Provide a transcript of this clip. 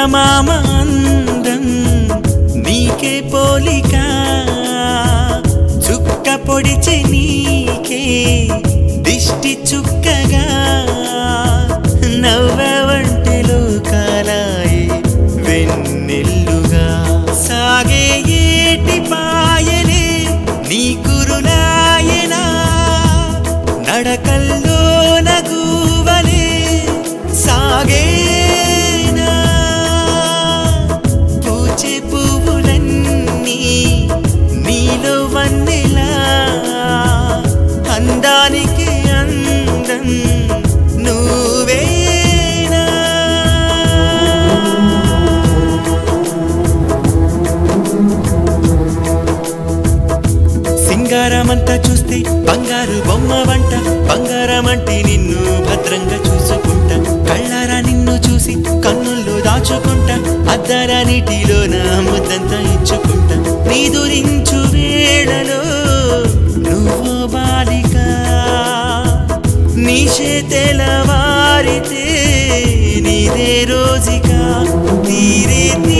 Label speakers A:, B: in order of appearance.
A: చందమామ అందం నీకే పోలిక చుక్క పొడిచి నీకే దిష్టి చుక్కగా నవ్వవంటెలో కాలాయి వెన్నెల్లుగా సాగే ఏటి పాయలే నీ కురులాయనా నడకల్లో నగువలే సాగేనా పూచే పువ్వులన్నీ నీలో వన్నెలా అందానికి అందం నువ్వేనా సింగారమంతా చూస్తే బంగారు బొమ్మ వంట బంగారం అంటే నిన్ను భద్రంగా చూసుకుంటా కళ్ళారా నిన్ను చూసి కన్నుల్లో దాచుకుంటా అద్దర నీటిలో నా ముద్దంతా ఇచ్చుకుంటా నీ దురించు వేళలో నువ్వు బాలిక నీ చేతెల వారితే నీదే రోజుగా తీరే